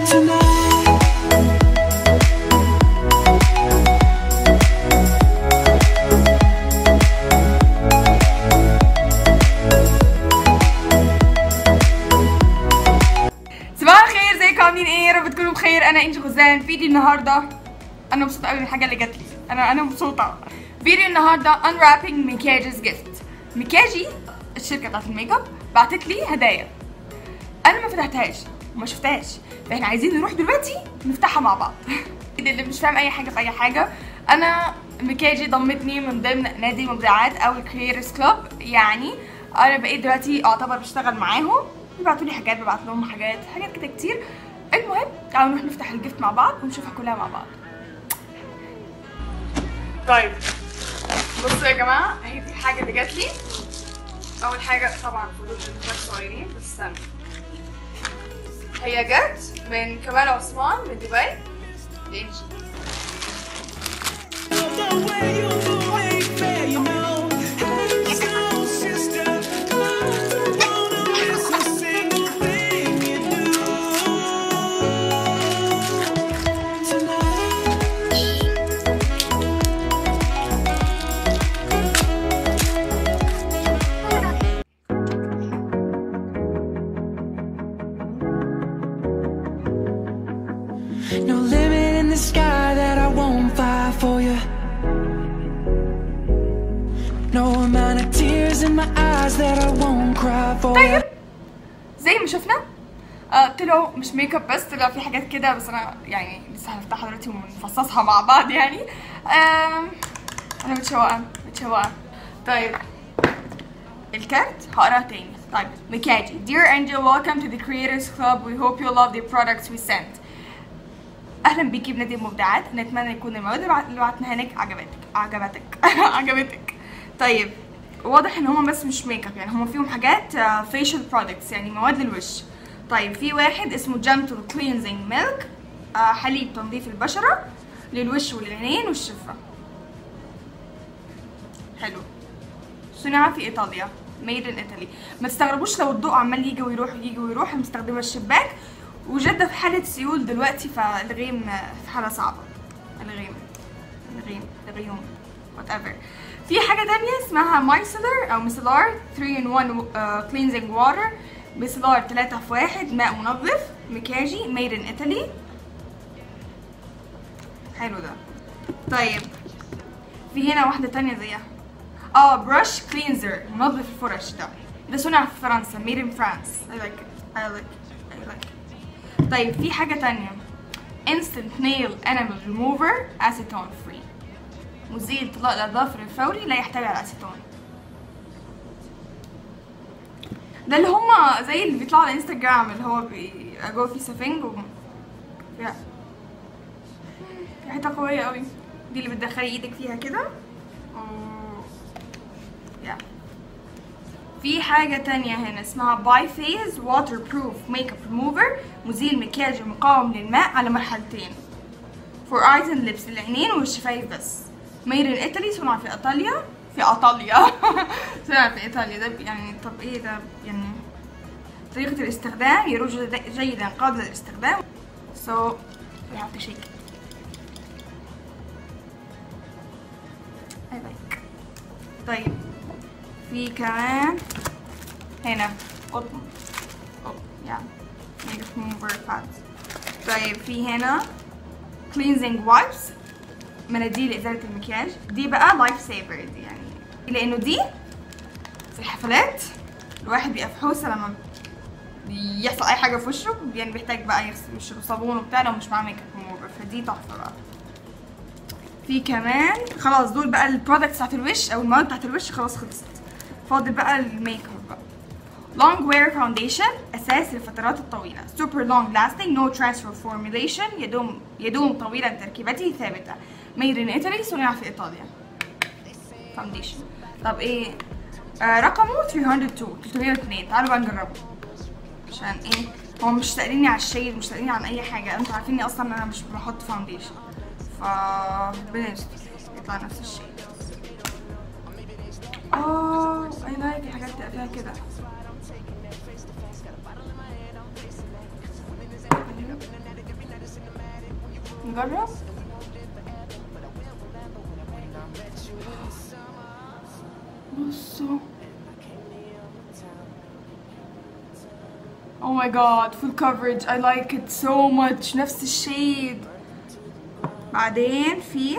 tonight. صباح الخير ازيكم عاملين ايه يا رب تكونوا بخير انا انجي غزان فيديو النهارده انا مبسوطه قوي من الحاجه اللي جات لي انا انا مبسوطه فيديو النهارده unwrapping مكياجز جيفت مكياجي الشركه بتاعت الميك اب بعتت لي هدايا انا ما فتحتهاش وما شفتهاش فاحنا عايزين نروح دلوقتي نفتحها مع بعض اللي مش فاهم اي حاجه في اي حاجه انا مكياجي ضمتني من ضمن نادي مبدعات او الكريترز كلوب يعني انا بقيت دلوقتي اعتبر بشتغل معاهم بيبعتوا لي حاجات ببعت لهم حاجات حاجات كده كتير المهم تعالوا نروح نفتح الجفت مع بعض ونشوفها كلها مع بعض طيب بصوا يا جماعه اهي دي الحاجه اللي جات لي اول حاجه طبعا فضول شويه صغيرين بس استنى هي جت من كمال عثمان من دبي لإنجي The way you move ain't fair, you know. Hey, soul sister, I don't wanna miss a single thing you do tonight. No limit in the sky that I won't fly for you. No amount of tears in my eyes that I won't cry for you. طيب زي ما شفنا آه طلعوا مش ميك اب بس طلع في حاجات كده بس انا يعني لسه هنفتحها دلوقتي ونفصصها مع بعض يعني آم، انا متشوقه متشوقه طيب الكارت هقراها تاني طيب مكاجي Dear Angel welcome to the Creators Club we hope you love the products we sent اهلا بيكي بنادي المبدعات نتمنى يكون المواد اللي بعت- اللي بعتناها لك عجبتك عجبتك عجبتك طيب واضح ان هما بس مش ميك اب يعني هما فيهم حاجات فيشل برودكتس يعني مواد للوش طيب في واحد اسمه جنتل كلينزنج ميلك حليب تنظيف البشره للوش والعينين والشفه حلو صنع في ايطاليا ميد ان ايطالي ما تستغربوش لو الضوء عمال يجي ويروح يجي ويروح أنا مستخدمه الشباك وجدة في حالة سيول دلوقتي فالغيم في حالة صعبة الغيم الغيم الغيوم وات ايفر في حاجة تانية اسمها مايسلر او مسلار 3 in 1 كلينزنج واتر مسلار 3 في 1 ماء منظف مكاجي ميد ان ايطالي حلو ده طيب في هنا واحدة تانية زيها اه برش كلينزر منظف الفرش ده ده صنع في فرنسا made in France I like it I like it I like it طيب في حاجة تانية instant nail enamel remover acetone free مزيل طلاء الأظافر الفوري لا يحتوي على أسيتون ده اللي هما زي اللي بيطلعوا على انستجرام اللي هو بيجوا فيه سفنج و فيها حتة قوية قوي دي اللي بتدخلي ايدك فيها كده و... يا في حاجة تانية هنا اسمها باي فيز واتر بروف ميك اب ريموفر مزيل مكياج مقاوم للماء على مرحلتين فور ايز اند ليبس للعينين والشفايف بس ميد ان ايطالي صنع في ايطاليا في ايطاليا صنع في ايطاليا ده يعني طب ايه ده يعني طريقة الاستخدام يروج جيدا قابل للاستخدام so we have to shake it I like طيب في كمان هنا قطن قطن يعني ميك اب ريموفر بادز طيب في هنا cleansing wipes مناديل ازاله المكياج دي بقى لايف سيفر دي يعني لانه دي في الحفلات الواحد بيبقى في حوسه لما بيحصل اي حاجه في وشه يعني بيحتاج بقى يغسل وشه بصابون وبتاع لو مش معاه ميك اب ريموفر فدي تحفه بقى في كمان خلاص دول بقى البرودكتس بتاعت الوش او المواد بتاعت الوش خلاص خلصت فاضل بقى الميك اب بقى long wear foundation اساس للفترات الطويله super long lasting no transfer formulation يدوم يدوم طويلا تركيبته ثابته made in Italy صنع في ايطاليا foundation طب ايه آه رقمه 302 302 تعالوا بقى نجربه عشان ايه هو مش سأليني على الشيد مش سأليني عن اي حاجه انتوا عارفيني اصلا ان انا مش بحط فاونديشن ف بنست يطلع نفس الشيء اه اي لايك الحاجات تبقى فيها كده نجرب بصوا Oh my god full coverage I like it so much نفس الشيد بعدين في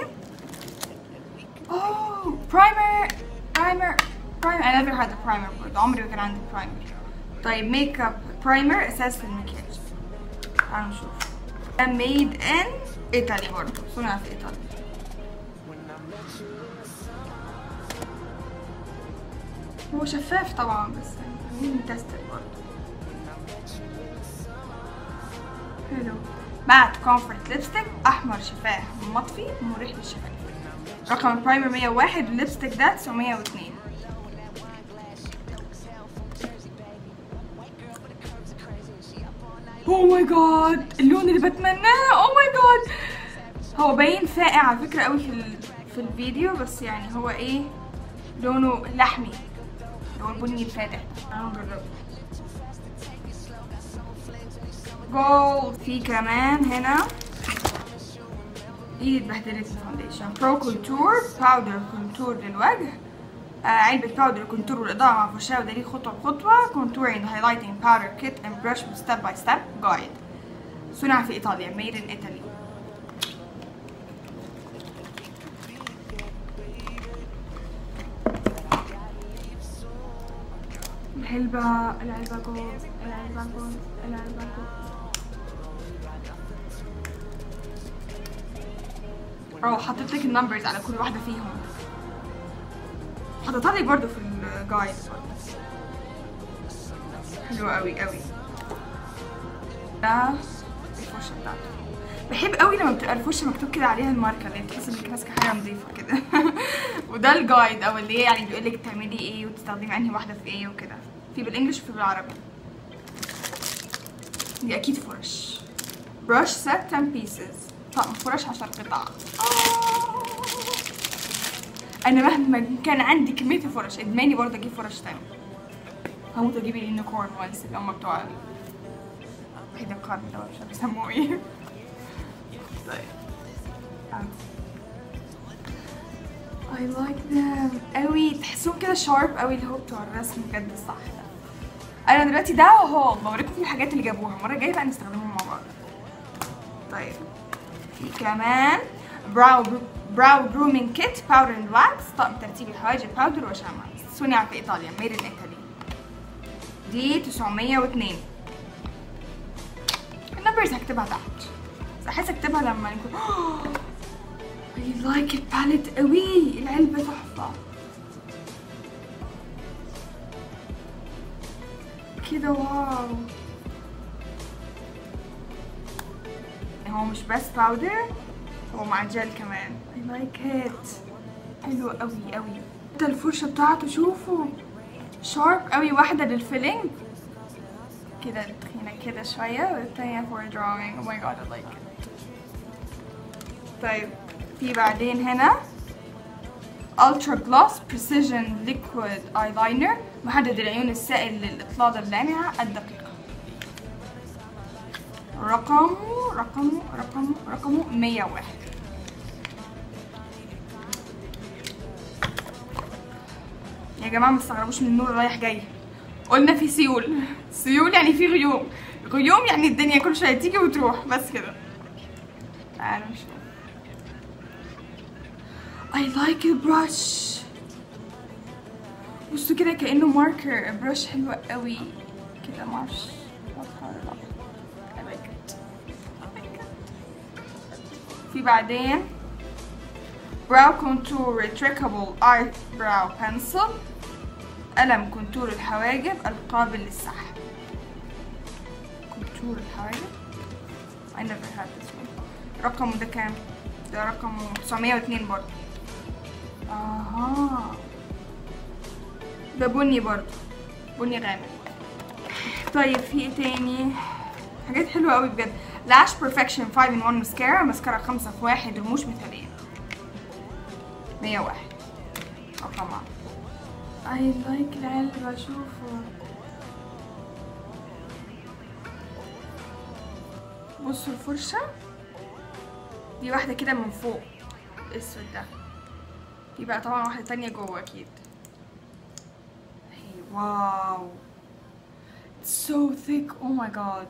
oh primer primer primer I never had a primer برضه عمري ما كان عندي primer طيب ميك اب برايمر اساس للمكياج تعالوا نشوف ده ميد ان ايطالي برضه صنع في ايطاليا هو شفاف طبعا بس يعني تستر برضه حلو مات كومفورت ليبستيك احمر شفاف مطفي مريح للشفايف رقم البرايمر 101 الليبستيك ده 902 اوه ماي جاد اللون اللي بتمناه اوه ماي جاد هو باين فاقع على فكره قوي في ال... في الفيديو بس يعني هو ايه لونه لحمي اللي هو البني الفاتح انا نجربه جولد في كمان هنا ايدي اتبهدلت الفاونديشن برو كونتور باودر كونتور للوجه آه علبة باودر كونتور والإضاءة مع فرشاة ودليل خطوة بخطوة كونتورينج هايلايتنج باودر كيت اند برش ستيب باي ستيب جايد صنع في إيطاليا ميد ان إيطالي العلبة العلبة جولد العلبة جولد العلبة جولد اه حطيت لك النمبرز على كل واحدة فيهم حطيتها لك برضه في الجايد حلو قوي قوي ده الفرشة بتاعته بحب قوي لما بتبقى الفرشة مكتوب كده عليها الماركة اللي بتحس انك ماسكة حاجة نظيفة كده وده الجايد او اللي هي يعني بيقول لك تعملي ايه وتستخدمي انهي واحدة في ايه وكده في بالانجلش وفي بالعربي دي اكيد فرش brush set 10 pieces طقم فرش 10 قطع آه. انا مهما كان عندي كميه الفرش ادماني برضه اجيب فرش تاني هموت اجيب اليونيكورن وانس اللي هم بتوع وحيد القرن ده مش عارفه يسموه ايه طيب I like them قوي تحسهم كده شارب قوي اللي هو بتوع الرسم بجد الصح ده انا دلوقتي ده اهو بوريكم في الحاجات اللي جابوها المره الجايه بقى نستخدمهم مع بعض طيب في كمان براو براو جرومينج كيت باودر اند واكس طقم ترتيب الحواجب باودر وشمع صنع في ايطاليا ميد ان ايطالي دي 902 النمبرز هكتبها تحت بس احس اكتبها لما نكون I like الباليت قوي العلبة تحفة كده واو هو مش بس باودر هو مع جل كمان I like it حلو قوي قوي ده الفرشة بتاعته شوفوا شارب قوي واحدة للفيلينج كده تخينة كده شوية والتانية for drawing oh my god I like it طيب في بعدين هنا Ultra Gloss Precision Liquid Eyeliner محدد العيون السائل للإطلالة اللامعة الدقيقة رقمه رقمه رقمه رقمه 101 يا جماعة ما تستغربوش من النور رايح جاي قلنا في سيول سيول يعني في غيوم غيوم يعني الدنيا كل شوية تيجي وتروح بس كده تعالوا نشوف I like البرش بصوا كده كأنه ماركر برش حلوة قوي كده معرفش واضحة ولا لا I like it. I like it. في بعدين براو كونتور ريتريكابل eyebrow pencil قلم كونتور الحواجب القابل للسحب كونتور الحواجب I never had this one رقمه ده كام؟ ده رقمه 902 برضه اها ده بني برضه بني غامق طيب في ايه تاني حاجات حلوه قوي بجد لاش بيرفكشن 5 ان 1 ماسكارا ماسكارا 5 في 1 رموش مثاليه 101 رقمها اي لايك العلبه شوفوا بصوا الفرشه دي واحدة كده من فوق الاسود ده في بقى طبعا واحدة تانية جوه اكيد هي واو It's so thick oh my god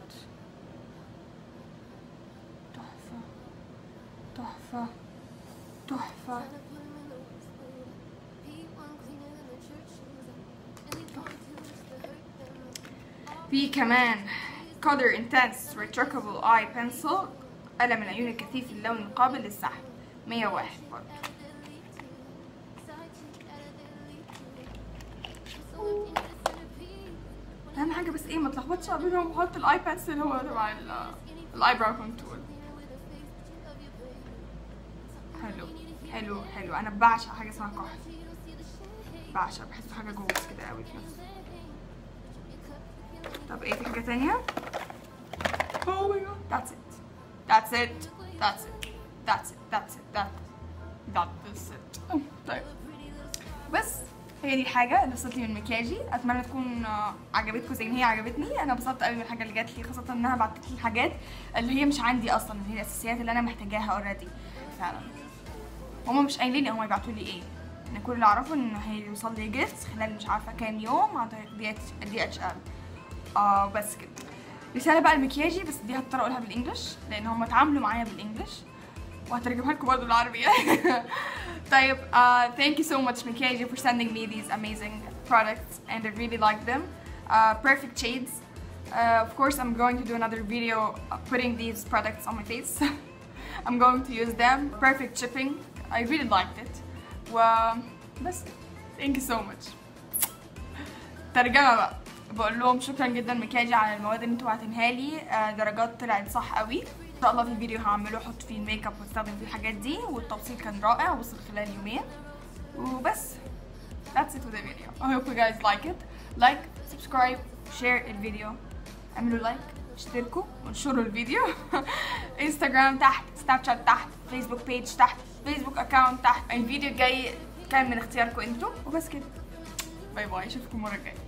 تحفة تحفة تحفة في كمان Color Intense Retractable Eye Pencil قلم العيون الكثيف اللون القابل للسحب 101 برضه اهم حاجه بس ايه ما تلخبطش ما بينهم وحط الاي بنسل اللي هو تبع الاي براو كونتور حلو حلو حلو انا بعشق حاجه اسمها كحل بعشق بحسه حاجه جوز كده قوي في نفسه طب ايه في حاجه تانية Oh my god that's it that's it that's it that's it that's it that that is it طيب بس هي دي الحاجة اللي وصلت لي من مكياجي اتمنى تكون آه، عجبتكم زي ما هي عجبتني انا انبسطت قوي من الحاجة اللي جات لي خاصة انها بعتت لي الحاجات اللي هي مش عندي اصلا اللي هي الاساسيات اللي انا محتاجاها اوريدي فعلا هما مش قايلين لي هما يبعتوا لي ايه انا كل اللي اعرفه ان هيوصل لي جيفت خلال مش عارفه كام يوم عن طريق دي اتش دي اتش ال اه بس كده رساله بقى المكياجي بس دي هضطر اقولها بالانجلش لان هم اتعاملوا معايا بالانجلش وهترجمها لكم برضه بالعربي طيب uh, thank you so much Mikaji for sending me these amazing products and I really like them uh, perfect shades uh, of course I'm going to do another video uh, putting these products on my face I'm going to use them perfect shipping I really liked it وبس thank you so much ترجمة بقى بقول لهم شكرا جدا مكياجي على المواد اللي انتوا بعتنها لي آه، درجات طلعت صح قوي ان شاء الله في الفيديو هعمله احط فيه الميك اب واستخدم فيه الحاجات دي والتوصيل كان رائع وصل خلال يومين وبس that's it with the video I hope you guys like it like subscribe share الفيديو اعملوا لايك اشتركوا وانشروا الفيديو انستغرام تحت سناب شات تحت فيسبوك بيج تحت فيسبوك اكاونت تحت الفيديو الجاي كان من اختياركم انتوا وبس كده باي باي اشوفكم المره الجايه